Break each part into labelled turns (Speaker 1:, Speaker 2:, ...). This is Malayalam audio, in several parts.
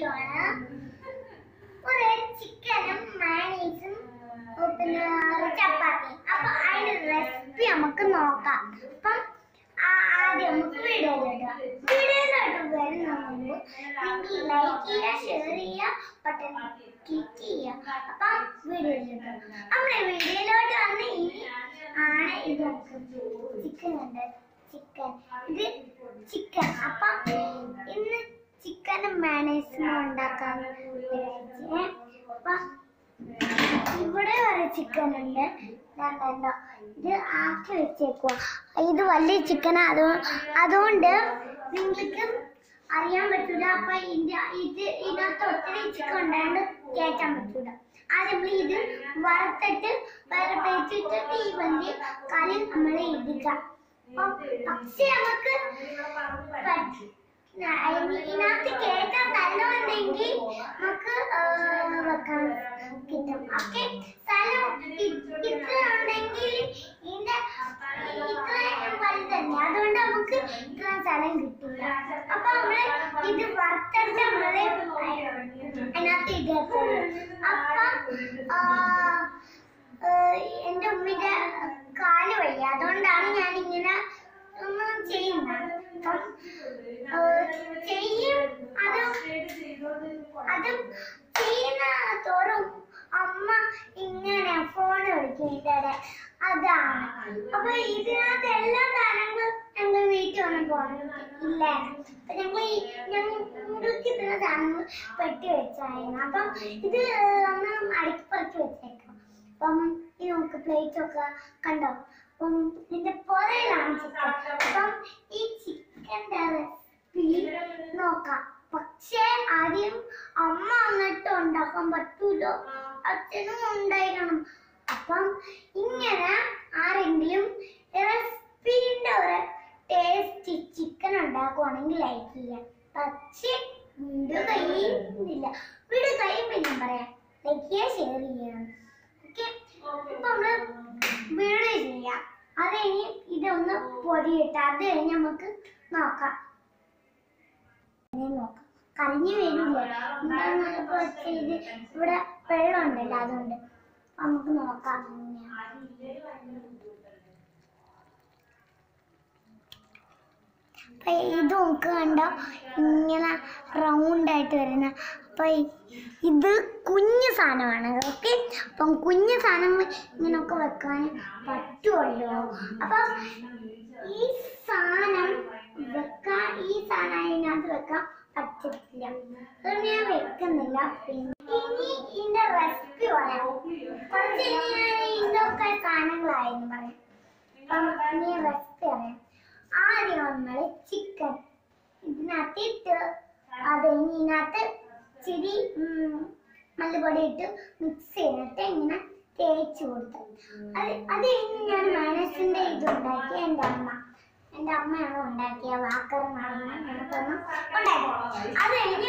Speaker 1: വീഡിയോ ആണ് ഒരു ചിക്കനും മയണീസും പിന്നെ ഒരു ചപ്പാത്തിയും അപ്പൊ അതിന്റെ റെസിപ്പി നമുക്ക് നോക്കാം അപ്പം ആ- ആദ്യം നമുക്ക് വീഡിയോയിലിടുക വീഡിയോയിലോട്ട് വരുന്ന മുമ്പ് നിങ്ങൾ ലൈക്ക് ചെയ്യുക ഷെയർ ചെയ്യുക ബട്ടൺ ക്ലിക്ക് ചെയ്യുക അപ്പം വീഡിയോയിലിടുക നമ്മുടെ വീഡിയോയിലോട്ട് വന്ന് ഇനി ആണ് ഇത് നമുക്ക് ചിക്കൻ ഉണ്ട് ചിക്കൻ ഇത് ചിക്കൻ അപ്പം ഇന്ന് ചിക്കനും മാനേഴ്സും ഉണ്ടാക്കാൻ വിചാരിച്ചേ. അപ്പം ഇവിടെ ഒരു ചിക്കൻ ഉണ്ട് രണ്ടെണ്ണോ ഇത് ആക്കി വെച്ചേക്കുവാ ഇത് വലിയ ചിക്കൻ അത് അതുകൊണ്ട് നിങ്ങൾക്ക് അറിയാൻ പറ്റൂല അപ്പൊ ഇതിന്റെ ഇത് ഇതിനകത്ത് ഒത്തിരി ചിക്കൻ ഉണ്ടായത് കയറ്റാൻ പറ്റൂല ആദ്യം നമ്മൾ ഇത് വറുത്തിട്ട് വേറെ പേച്ചിട്ട് ഈ വലിയ കളി നമ്മൾ ഇടുക അപ്പം പക്ഷെ നമുക്ക് പറ്റ- ന- ഇനി ഇതിനകത്ത് കേട്ടാൻ സ്ഥലമുണ്ടെങ്കിൽ നമുക്ക് ആ, വെക്കാൻ കിട്ടും ഓക്കെ സ്ഥലം ഇ- ഇത്ര ഉണ്ടെങ്കിൽ ഇതിന്റെ ഇത്ര വലുതന്നെ അതുകൊണ്ട് നമുക്ക് ഇത്ര സ്ഥലം കിട്ടില്ല അപ്പൊ നമ്മള് ഇത് വറുത്തെടുത്ത് നമ്മള് അതിനകത്ത് ഇടത്തുള്ളൂ അപ്പൊ ആ, ആ, എന്റെ ഉമ്മിന്റെ കാല് വയ്യ അതുകൊണ്ടാണ് ഞാൻ ഇങ്ങനെ ഒന്നും ചെയ്യുന്നത് അപ്പം ആ, ചെയ്യും അത് അത് ചെയ്യുന്ന തോറും അമ്മ ഇങ്ങനെ ഫോൺ വിളിക്കും ഇതിടെ അതാണ് അപ്പൊ ഇതിനകത്ത് എല്ലാ സാധനങ്ങളും ഞങ്ങൾ വീട്ടിൽ ഒന്നും പോകണം ഇല്ല അപ്പൊ ഞങ്ങൾ ഈ ഞങ്ങൾക്ക് ഇത്ര സാധനങ്ങൾ പെട്ടി വെച്ചായിരുന്നു അപ്പം ഇത് ഒന്ന് അടുപ്പുറത്ത് വെച്ചേക്കാം അപ്പം ഇത് നമുക്ക് പ്ലേറ്റ് ഒക്കെ കണ്ടോ അപ്പം ഇതിന്റെ പുറയിലാണ് ചിക്കൻ അപ്പം ഈ ചിക്കൻ്റെ റെസിപ്പി നോക്കാം പക്ഷേ ആദ്യം അമ്മ വന്നിട്ട് ഉണ്ടാക്കാൻ പറ്റൂലോ അച്ഛനും ഉണ്ടായിരിക്കണം അപ്പം ഇങ്ങനെ ആരെങ്കിലും റെസിപ്പീൻ്റെ ഒരു ടേസ്റ്റ് ചിക്കൻ ഉണ്ടാക്കുവാണെങ്കിൽ ലൈക്ക് ചെയ്യാം പക്ഷേ വീഡിയോ കഴിയുന്നില്ല വീഡിയോ കഴിയുമ്പോൾ ഞാൻ പറയാം ലൈക്ക് ചെയ്യുക ഷെയർ ചെയ്യണം ഓക്കെ ഇപ്പൊ നമ്മള് വീഡിയോ ചെയ്യാം അത് കഴിഞ്ഞ് ഇതൊന്ന് പൊടിയിട്ട് അത് കഴിഞ്ഞ് നമുക്ക് നോക്കാം ഇനി നോക്കാം കരിഞ്ഞു വരില്ല എന്താന്ന് ഇപ്പൊ ഇത് ഇവിടെ വെള്ളം ഉണ്ടല്ലോ അതുകൊണ്ട് അപ്പൊ നമുക്ക് നോക്കാം അപ്പൊ ഇത് നമുക്ക് കണ്ടോ ഇങ്ങനെ റൗണ്ട് ആയിട്ട് വരുന്ന അപ്പൊ ഇ- ഇത് കുഞ്ഞു സാധനമാണ് ഓക്കെ അപ്പം കുഞ്ഞു സാധനങ്ങൾ ഇങ്ങനെയൊക്കെ വെക്കാൻ പറ്റുമല്ലോ അപ്പം ഈ സാധനം വെക്കാൻ ഈ സാധനം അതിനകത്ത് വെക്കാൻ പറ്റത്തില്ല അതുകൊണ്ട് ഞാൻ വെക്കുന്നില്ല പിന്നെ ഇനി ഇതിന്റെ റെസിപ്പി പറയാം കുറച്ച് കഴിഞ്ഞ് ഞാൻ ഇതൊക്കെ സാധനങ്ങളായെന്ന് പറയാം അപ്പം ഇനി റെസിപ്പി പറയാം ആദ്യം നമ്മൾ ചിക്കൻ ഇതിനകത്ത് ഇട്ട് അത് ഇനി ഇതിനകത്ത് ഇച്ചിരി ഉം, മല്ലിപ്പൊടി ഇട്ട് മിക്സ് ചെയ്തിട്ട് ഇങ്ങനെ തേച്ച് കൊടുത്തു അത് അത് കഴിഞ്ഞ് ഞാൻ മനസ്സിന്റെ ഇത് ഉണ്ടാക്കി എൻ്റെ അമ്മ എൻ്റെ അമ്മയാണ് ഉണ്ടാക്കിയ വാക്കർ നമുക്കൊന്നും ഉണ്ടാക്കി അത് കഴിഞ്ഞ്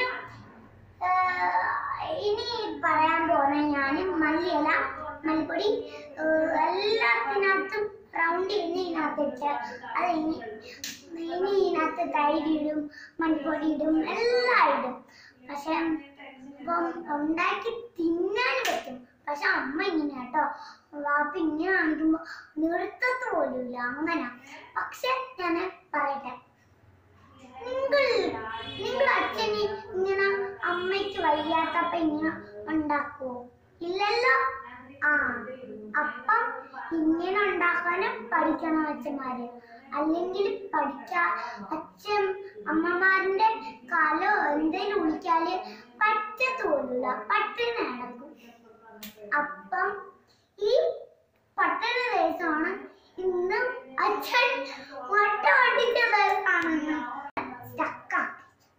Speaker 1: ആഹ്, ഇനി പറയാൻ പോകുന്ന ഞാൻ മല്ലിയില മല്ലിപ്പൊടി ആഹ്, എല്ലാത്തിനകത്തും റൗണ്ട് ചെയ്ത് ഇതിനകത്ത് ഇട്ട് അത് ഇനി ഇനി ഇതിനകത്ത് തൈര് ഇടും മല്ലിപ്പൊടി ഇടും എല്ലാം ഇടും പക്ഷെ ഇപ്പം ഉണ്ടാക്കി തിന്നാൻ പറ്റും പക്ഷെ അമ്മ ഇങ്ങനെ കേട്ടോ വാപ്പ ഇങ്ങനെ കാണിക്കുമ്പോ നിർത്തത്ത് പോലും ഇല്ല അങ്ങനെ പക്ഷെ ഞാൻ പറയട്ടെ നിങ്ങൾ നിങ്ങൾ അച്ഛന് ഇങ്ങനെ അമ്മയ്ക്ക് വയ്യാത്തപ്പ ഇങ്ങനെ ഉണ്ടാക്കുവോ ഇല്ലല്ലോ ആ അപ്പം ഇങ്ങനെ ഉണ്ടാക്കാനും പഠിക്കണം അച്ഛന്മാര് അല്ലെങ്കിൽ പഠിക്കാ അച്ഛൻ അമ്മമാരുടെ കാലോ എന്തേലും വിളിക്കാല് പറ്റത്തോലില്ല പട്ടിണി നടക്കും അപ്പം ഈ പട്ടണ ദിവസമാണ് ഇന്ന് അച്ഛൻ മുട്ട ഓടിച്ച ദിവസമാണെന്ന് സ്റ്റക്കാക്കി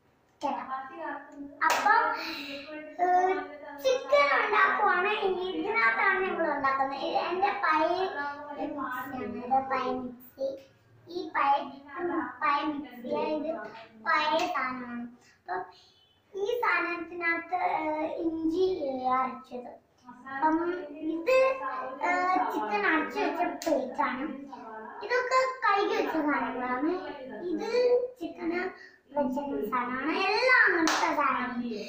Speaker 1: അപ്പം ചിക്കൻ ഉണ്ടാക്കുവാണ് ഇതിനകത്താണ് ഞങ്ങൾ ഉണ്ടാക്കുന്നത് ഇത് എന്റെ പഴയ മിക്സിയാണ് ഇത് പഴയ മിക്സി ഈ പഴയ പഴയ മിക്സി ഇത് പഴയ സാധനമാണ് അപ്പം ഈ സാധനത്തിനകത്ത് ഏഹ്, ഇഞ്ചി അരച്ചത് അപ്പം ഇത് ചിക്കൻ അരച്ചു വെച്ച പ്ലേറ്റ് ആണ് ഇതൊക്കെ കഴുകി വെച്ച സാധനങ്ങളാണ് ഇത് ചിക്കന് വെച്ച സാധനമാണ് എല്ലാം അങ്ങനത്തെ സാധനമാണ്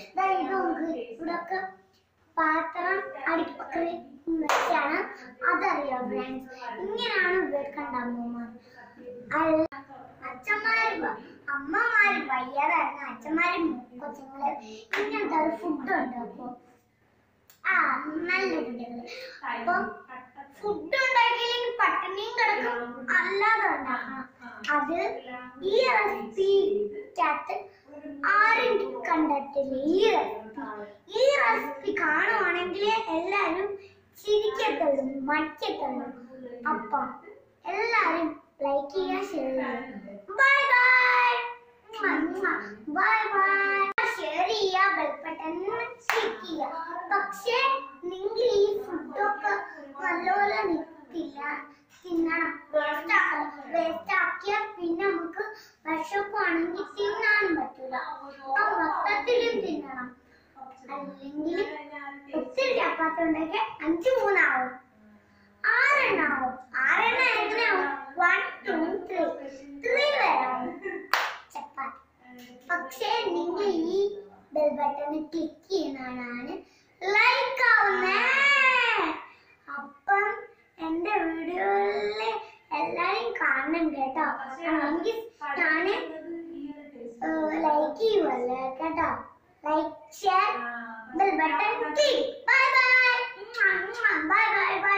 Speaker 1: ദാ ഇത് നോക്ക് ഇവിടൊക്കെ പാത്രം അടുപ്പൊക്കെ വെച്ചാണ് അതറിയോ ഫ്രണ്ട്സ് ഇങ്ങനെയാണ് ഇവർക്കുണ്ട് അമ്മമാർ അല്ല അച്ഛന്മാര് വ- അമ്മമാര് വയ്യാതായിരുന്നു അച്ഛന്മാര് കൊച്ചുങ്ങള് ഇങ്ങനത്തെ ഒരു ഫുഡ് ഉണ്ടാക്കും ആ നല്ല ഫുഡുകൾ അപ്പം ഫുഡ് ഉണ്ടാക്കിയില്ലെങ്കിൽ പട്ടിണിയും കിടക്കും അല്ലാതെ ഉണ്ടാക്കണം അത് ഈ റെസിപ്പിക്കകത്ത് ആരും കണ്ടിട്ടില്ല ഈ റെസിപ്പി ഈ റെസിപ്പി കാണുവാണെങ്കിൽ എല്ലാരും ചിരിക്കത്തുള്ളൂ മടിക്കത്തുള്ളൂ അപ്പം എല്ലാരും ലൈക്ക് ചെയ്യുക ഷെയർ ചെയ്യുക bye bye bye bye share ചെയ്യുക ബെൽബട്ടൺ ക്ലിക്ക് ചെയ്യുക പക്ഷേ നിങ്ങൾ ഈ ഫുഡൊക്കെ നല്ലപോലെ നിൽക്കില്ല തിന്നണം വേസ്റ്റ് ആക്കണം വേസ്റ്റ് ആക്കിയാൽ പിന്നെ നമുക്ക് വിശപ്പാണെങ്കിൽ തിന്നാനും പറ്റൂല അപ്പൊ മൊത്തത്തിലും തിന്നണം അല്ലെങ്കിൽ ഒത്തിരി ചപ്പാത്തി ഉണ്ടെങ്കിൽ അഞ്ച് മൂന്നാവും ആറെണ്ണാവും ആറെണ്ണം എങ്ങനെയാവും വൺ ടു ത്രീ ത്രീ വരാവും ചപ്പാത്തി പക്ഷേ നിങ്ങൾ ഈ ബെൽ ബട്ടൺ ക്ലിക്ക് ചെയ്യുന്നതാണ് ലൈക്ക് ആവുന്നേ അപ്പം എന്റെ വീഡിയോയില് എല്ലാരും കാണണം കേട്ടോ എങ്കിൽ ഞാന് ലൈക്ക് ചെയ്യുമല്ലോ കേട്ടോ like share bell button click bye bye bye bye by